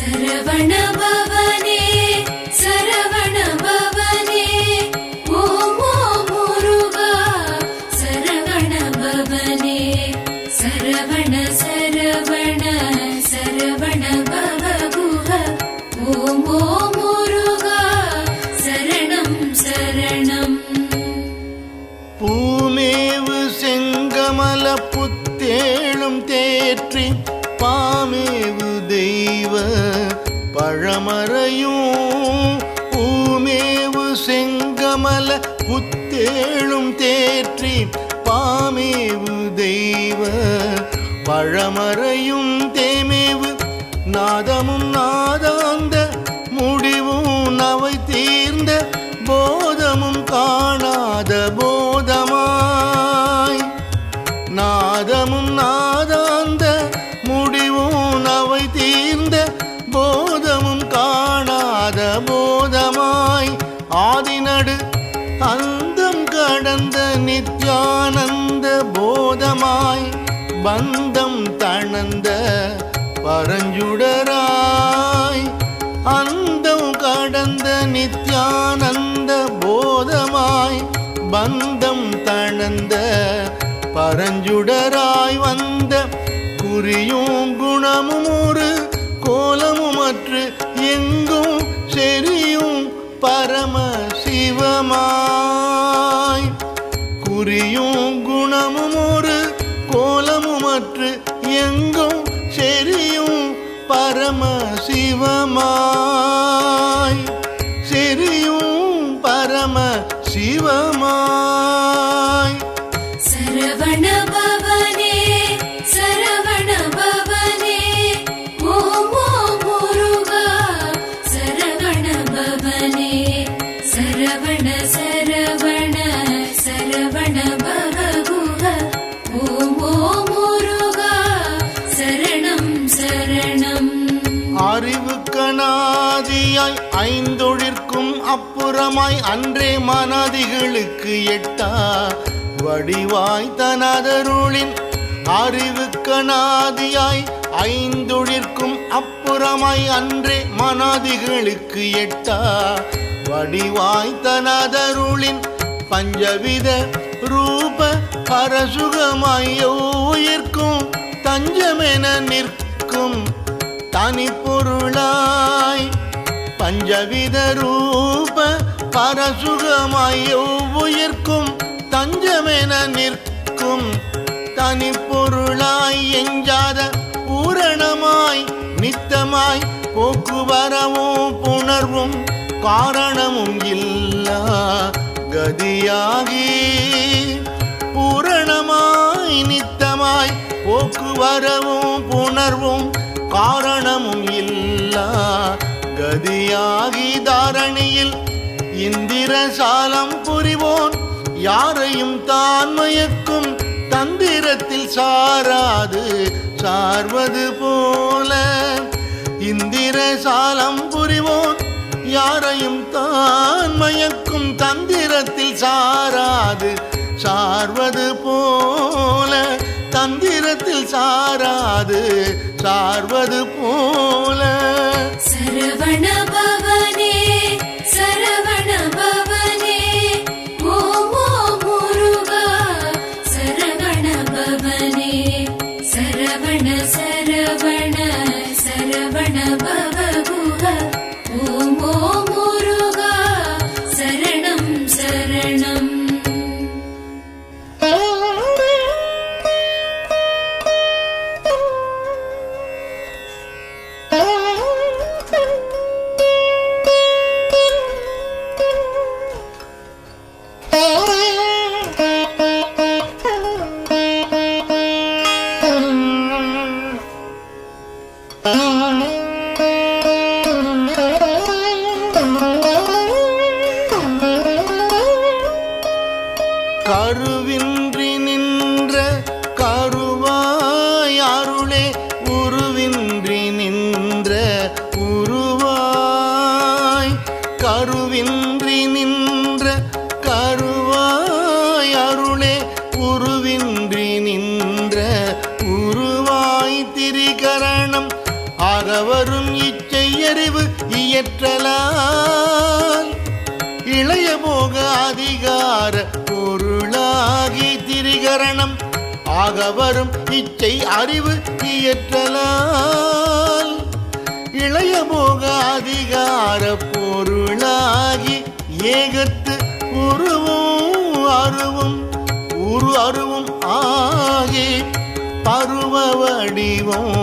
சரவண பவனே சரவண பவனே ஓம் ஓம் முருகா சரவண பவனே சரவண சரவண சரவண பவகுஹ ஓம் ஓம் முருகா சரணம் சரணம் பூமேவு செங்கமல புத்தேளும் தேற்றி பாமேவு தெய்வ பழமறையும் பூமேவு செங்கமல புத்தேளும் தேற்றி பாமேவு தெய்வ பழமறையும் தேமேவு நாதமும் நாதாந்த முடிவும் நவை தீர்ந்த போதமும் காணாத போதமாய் நாதமும் நாதாந்த முடிவும் நவை தீர்ந்த போதமும் காணாத போதமாய் ஆதிநடு அந்தம் கடந்த நித்யானந்த போதமாய் பந்தம் தணந்த பரஞ்சுடராய் அந்தம் கடந்த நித்யானந்த போதமாய் பந்தம் தணந்த பரஞ்சுடராய் வந்த குறியும் குணமும் ஒரு கோலமுமற்று எங்கும் செரியும் பரம சிவமாய் குறியும் குணமும் ஒரு கோலமுமற்று எங்கும் செரியும் பரம சிவமாய் செரியும் பரம சிவமாய் சரவண பவனே சரவண பவனே ஓம் ஓம் முருகா சரவண பவனே சரவண சரவண சரவண பவகுஹ ஓம் ஓம் முருகா சரணம் சரணம் அறிவு கணாதியாய் ஐந்தொழிற்கும் அப்புறமாய் அன்றே மனதிகளுக்கு எட்டா வடிவாய் தனதருளின் அறிவு கணாதியாய் ஐந்தொழிற்கும் அப்புறமாய் அன்றே மனதிகளுக்கு எட்டா வடிவாய் தனதருளின் பஞ்சவித ரூப பரசுகமாய் உயிர்க்கும் தஞ்சமென நிற்கும் தனி பொருளாய் பஞ்சவித ரூப பரசுகமாய் உயிர்க்கும் தஞ்சமென நிற்கும் தனி பொருளாய் எஞ்சாத பூரணமாய் நித்தமாய் போக்குவரவும் புணர்வும் காரணமும் இல்லா கதியாகி பூரணமாய் நித்தமாய் போக்குவரவும் புணர்வும் காரணமும் இல்லா கதியாகி தாரணியில் இந்திர சாலம் புரிவோன் யாரையும் தான் மயக்கும் தந்திரத்தில் சாராது சார்வது போல இந்திர சாலம் புரிவோன் யாரையும் தான் மயக்கும் தந்திரத்தில் சாராது சார்வது போல தந்திரத்தில் சாராது சார்வது போல சரவண பவனே சரவண பவனே ஓம் ஓம் முருகா சரவண பவனே சரவண சரவண சரவண பவகுஹ ஓம் ஓம் முருகா சரணம் சரணம் கருவின்றி நின்ற கருவாய் அருளே உருவின்றி நின்ற உருவாய் கருவின்றி நின்ற கருவாய் அருளே உருவின்றி நின்ற உருவாய் திரிகரணம் அகவரும் இச்சை அறிவு இயற்றலால் இளைய போக அதிகார பொருளாகி திரிகரணம் ஆக வரும் இச்சை அறிவு இயற்றலால் இளைய போக அதிகார பொருளாகி ஏகத்து உருவும் அருவும் உரு அருவும் ஆகி பருவ வடிவம்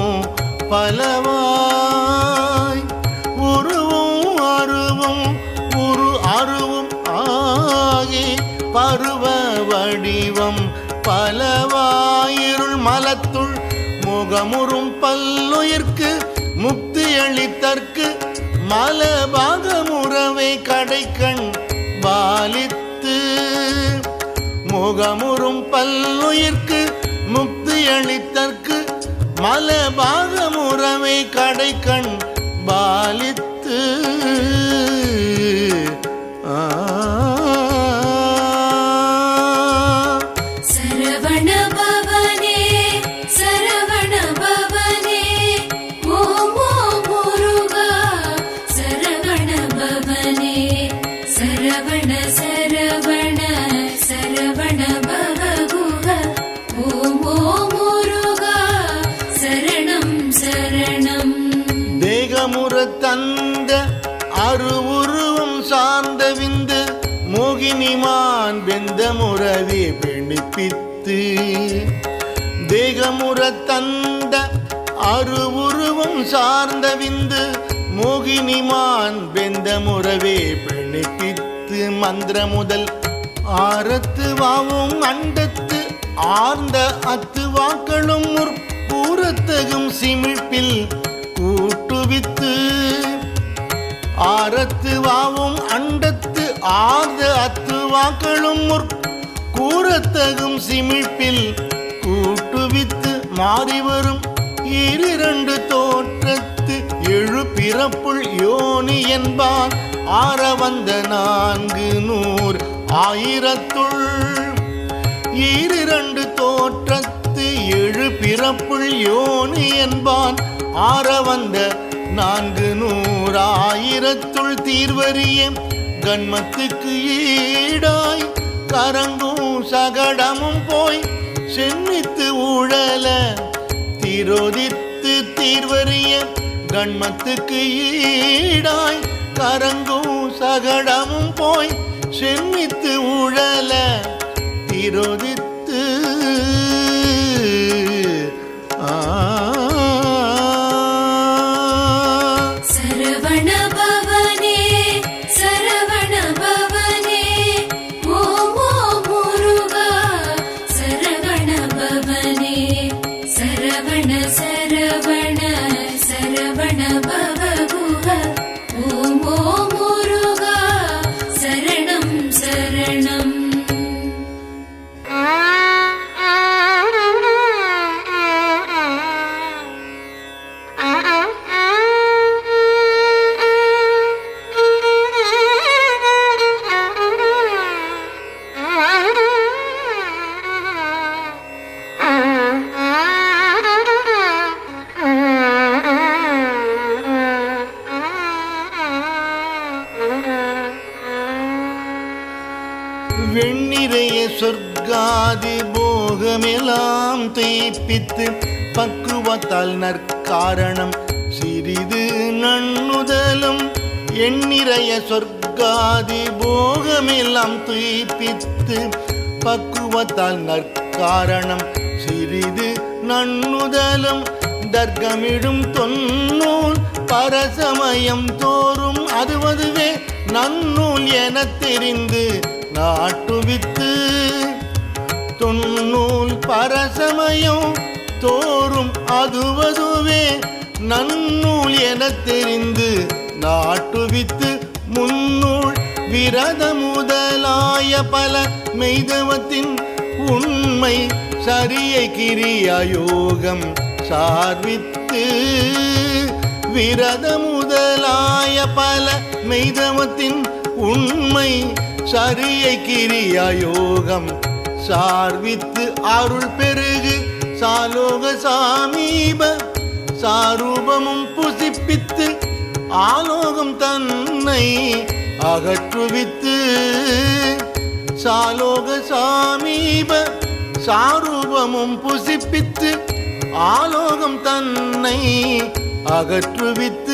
பலவாய் உருவும் அருவும் உரு அருவும் ஆகி பருவ வடிவம் பலவாயிருள் மலத்துள் முகமுறும் பல்லுயிர்க்கு முக்தி அளித்தற்கு மலபாகமுறவை கடைக்கண் பாலித்து முகமுறும் பல்லுயிர்க்கு முக்தி அளித்தற்கு மலபாகமுறவை கடைக்கண் பாலித்து ஆ சரவண பவனே சரவண பவனே ஓம் ஓம் முருகா சரவண பவனே சரவண சரவண சரவண பவகுக ஓம் ஓம் முருகா சரணம் சரணம் தேகமுற தந்த அருவுருவம் சார்ந்த விந்து மோகினிமான் வெந்த முறவே பிணிப்பித்து தேகமுற தந்த அருவுருவம் சார்ந்த விந்து மோகினிமான் வெந்த முறவே பிணிப்பித்து மந்திர முதல் ஆரத்து வாவும் அண்டத்து ஆர்ந்த அத்து வாக்களும் முற்பூரத்தகும் சிமிழ்ப்பில் கூட்டுவித்து ஆரத்து வாவும் அண்டத்து ஆர்ந்த அத்து வாக்களும் முற் கூறத்தகும் சிமிழ்ப்பில் கூட்டுவித்து மாறி வரும் ஈரிரண்டு தோற்றத்து எழு பிறப்புள் யோனி என்பான் ஆற வந்த நான்கு நூறு ஆயிரத்துள் ஈரிரண்டு தோற்றத்து எழு பிறப்புள் யோனி என்பான் ஆற வந்த நான்கு நூறாயிரத்துள் தீர்வறிய கண்மத்துக்கு ஈடாய் கரங்கும் சகடமும் போய் சென்னித்து ஊழல திரோதித்து தீர்வறிய கண்மத்துக்கு ஈடாய் கரங்கும் சகடமும் போய் சென்னித்து ஊழல திரோதித்து ஆ சரவண பவனே சரவண பவனே ஓம் ஓம் முருகா சரவண பவனே சரவண சரவண சரவண பவகுக ஓம் ஓம் முருகா சரணம் சரணம் வெண்ணிறைய சொர்க்காதி போகமெல்லாம் தேய்ப்பித்து பக்குவத்தால் நற்காரணம் சிறிது நன்னுதலும் எண்ணிறைய சொர்க்காதி போகமெல்லாம் துய்ப்பித்து பக்குவத்தால் நற்காரணம் சிறிது நன்னுதலும் தர்க்கமிடும் தொன்னூல் பரசமயம் தோறும் அதுவதுவே நன்னூல் எனத் தெரிந்து நாட்டுவித்து தொன்னூல் பரசமயம் தோறும் அதுவதுவே நன்னூல் எனத் தெரிந்து நாட்டுவித்து முன்னூல் விரத முதலாய பல மெய்தவத்தின் உண்மை சரியை கிரியாயோகம் சார்வித்து விரத முதலாய பல மெய்தவத்தின் உண்மை சரியை கிரியாயோகம் சார்வித்து அருள் பெருகு சாலோக சாமீப சாரூபமும் புசிப்பித்து ஆலோகம் தன்னை அகற்றுவித்து சாலோக சாமீப சாரூபமும் புசிப்பித்து ஆலோகம் தன்னை அகற்றுவித்து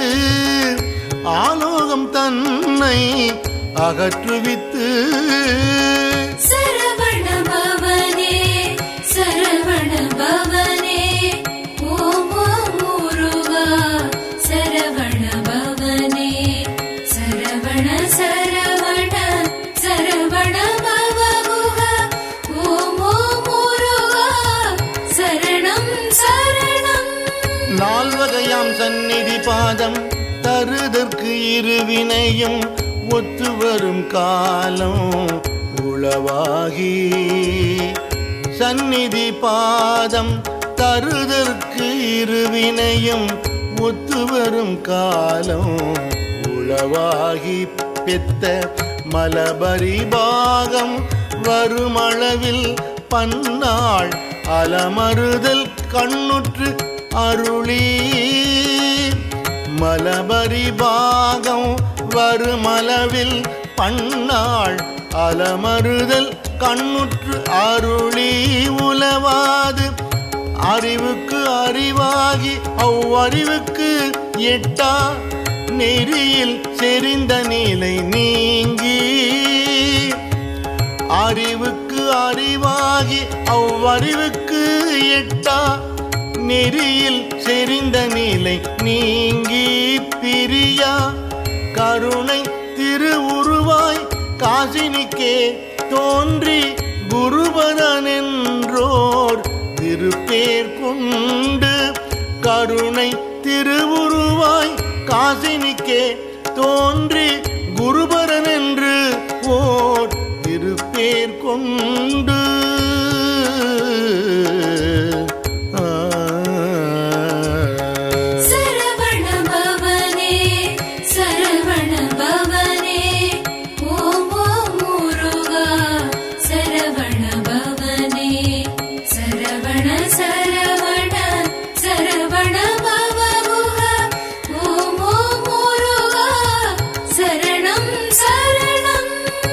ஆலோகம் தன்னை அகற்றுவித்து சரவண பவனே சரவண பவனே ஓம் ஓம் முருகா சரவண பவனே சரவண சரவண சரவண பவகுஹ ஓம் ஓம் முருகா சரணம் சரணம் நால்வகையாம் சந்நிதி பாதம் தருதற்கு இருவினையும் ஒத்து வரும் காலம் உளவாகி சந்நிதி பாதம் தருதற்கு இருவினையும் ஒத்து வரும் காலம் உளவாகி பெத்த மலபரி பாகம் வருமளவில் பன்னாள் அலமறுதல் கண்ணுற்று அருளி மலபரி பாகம் வருமளவில் பன்னாள் அலமறுதல் கண்ணுற்று அருளி உலவாது அறிவுக்கு அறிவாகி அவ்வறிவுக்கு எட்டா நெறியில் செறிந்த நிலை நீங்கி அறிவுக்கு அறிவாகி அவ்வறிவுக்கு எட்டா நெறியில் செறிந்த நிலை நீங்கி பிரியா கருணை திருவுருவாய் காசினிக்கே தோன்றி குருபரன் என்றோர் திருப்பேர் கொண்டு கருணை திருவுருவாய் காசினிக்கே தோன்றி குருபரன் என்று ஓர் திருப்பேர் கொண்டு சரவண பவனே சரவண பவனே ஓம் ஓம் முருகா சரவண பவனே சரவண சரவண சரவண பவகுஹ ஓம் ஓம் முருகா சரணம் சரணம்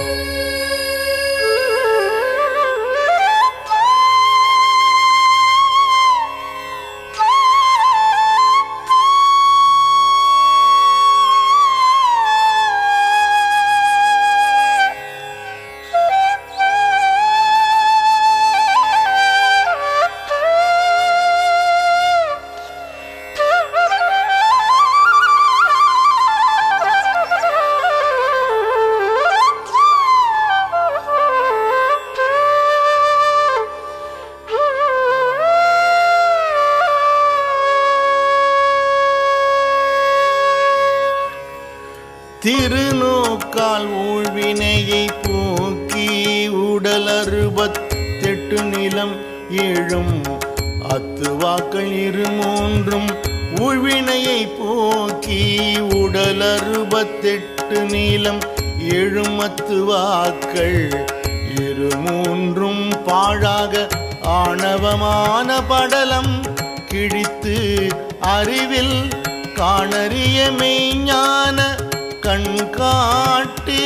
திருநோக்கால் ஊழ்வினையை போக்கி உடல் அறுபத்தெட்டு நிலம் ஏழும் அத்துவாக்கள் இரு மூன்றும் ஊழ்வினையை போக்கி உடல் அறுபத்தெட்டு நீளம் எழும் அத்துவாக்கள் இரு மூன்றும் பாழாக ஆணவமான படலம் கிழித்து அறிவில் காணறிய மெய்ஞான கண் காட்டி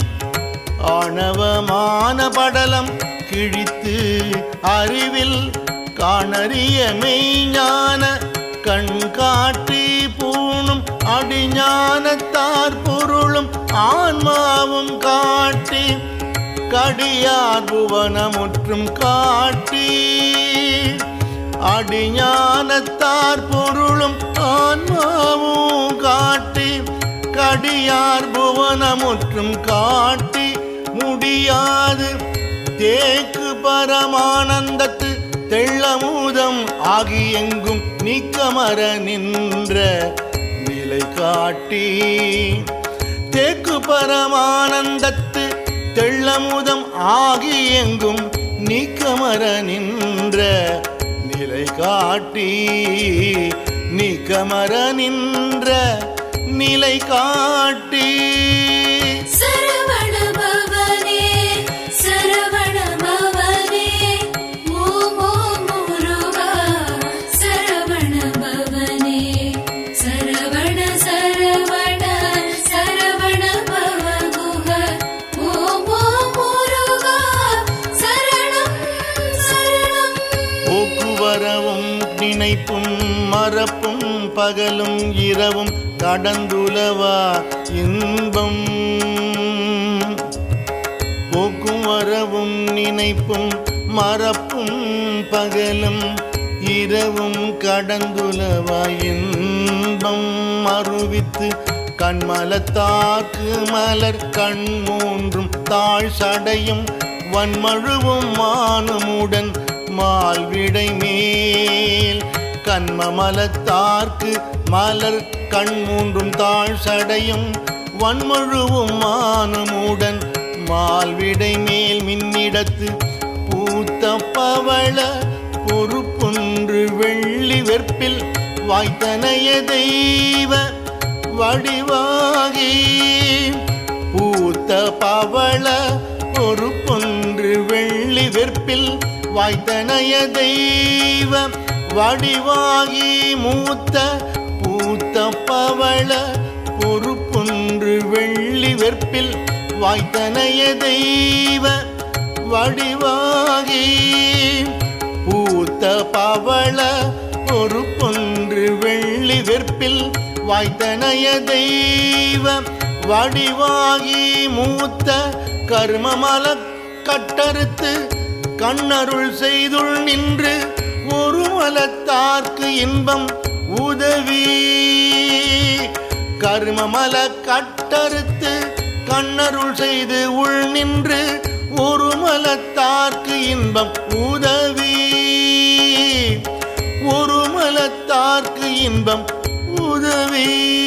ஆணவமான படலம் கிழித்து அறிவில் காணறிய மெய்ஞான கண் காட்டி பூணும் அடிஞானத்தார் பொருளும் ஆன்மாவும் காட்டி கடியார் புவனமுற்றும் காட்டி அடிஞானத்தார் பொருளும் ஆன்மாவும் காட்டி கடியார் புவனமுற்றும் காட்டி முடியாது தேக்கு பரமானந்தத்து தெள்ளமூதம் ஆகி எங்கும் நீக்கமர நின்ற நிலை காட்டி தேக்கு பரமானந்தத்து தெள்ளமுதம் ஆகி எங்கும் நீக்கமர நின்ற நிலை காட்டி நீக்கமர நின்ற நிலை காட்டி சரவண பவனே சரவண பவனே ஓம் ஓம் முருகா சரவண பவனே சரவண சரவண நினைப்பும் மறப்பும் பகலும் இரவும் கடந்துலவா இன்பம் போக்கும் வரவும் நினைப்பும் மறப்பும் பகலும் இரவும் கடந்துலவா இன்பம் அருவித்து கண்மலத்தாக்கு மலர் கண் மூன்றும் தாழ் சடையும் வன்மழுவும் மானமுடன் மால்விடை மேல் கண்மமலத்தார்க்கு மலர் கண் மூன்றும் தாழ் சடையும் வன்மழுவும் மானமுடன் மால்விடை மேல் மின்னிடத்து பூத்த பவள பொறுப்புன்று வெள்ளி வெற்பில் வாய்த்தனைய தெய்வ வடிவாகி பூத்த பவள பொறுப்பொன்று வெள்ளி வெற்பில் வாய்த்தனைய தெய்வ வடிவாகி மூத்த பூத்த பவள பொறுப்பொன்று வெள்ளி வெற்பில் வாய்த்தனைய தெய்வ வடிவாகி பூத்த பவள பொறுப்பொன்று வெள்ளி வெற்பில் வாய்த்தனைய தெய்வ வடிவாகி மூத்த கர்மமல கட்டறுத்து கண்ணருள் செய்துள் நின்று ஒரு மலத்தார்க்கு இன்பம் உதவி கர்மமல கட்டறுத்து கண்ணருள் செய்து உள் நின்று ஒரு மலத்தார்க்கு இன்பம் உதவி ஒரு மலத்தார்க்கு இன்பம் உதவி